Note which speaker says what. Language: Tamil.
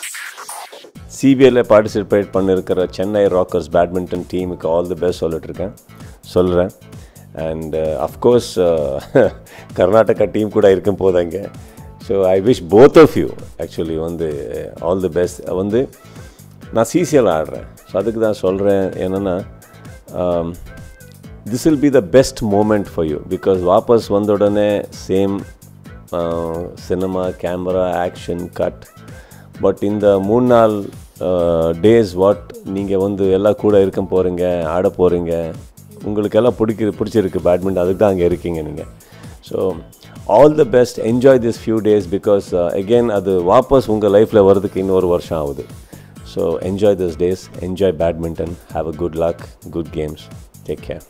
Speaker 1: சிபிஎல்ல பார்ட்டிசிபேட் பண்ணியிருக்கிற சென்னை ராக்கர்ஸ் பேட்மிண்டன் டீமுக்கு ஆல் தி பெஸ்ட் சொல்லிட்டு இருக்கேன் சொல்கிறேன் அண்ட் அஃப்கோர்ஸ் கர்நாடகா டீம் கூட இருக்கும் போது அங்கே so I wish both of you actually வந்து ஆல் தி பெஸ்ட் வந்து நான் சிசிஎல் ஆடுறேன் ஸோ அதுக்கு தான் சொல்கிறேன் என்னென்னா this will be the best moment for you because வாபஸ் வந்த உடனே same cinema camera action cut but இந்த மூணு நாள் டேஸ் வாட் நீங்கள் வந்து எல்லாம் கூட இருக்க போகிறீங்க ஆட போகிறீங்க உங்களுக்கு எல்லாம் பிடிக்க பிடிச்சிருக்கு பேட்மிண்டன் அதுக்கு தான் அங்கே இருக்கீங்க நீங்கள் so all the best enjoy this few days because again அது வாபஸ் உங்கள் லைஃப்பில் வர்றதுக்கு இன்னொரு வருஷம் ஆகுது so enjoy this days enjoy badminton have a good luck good games take care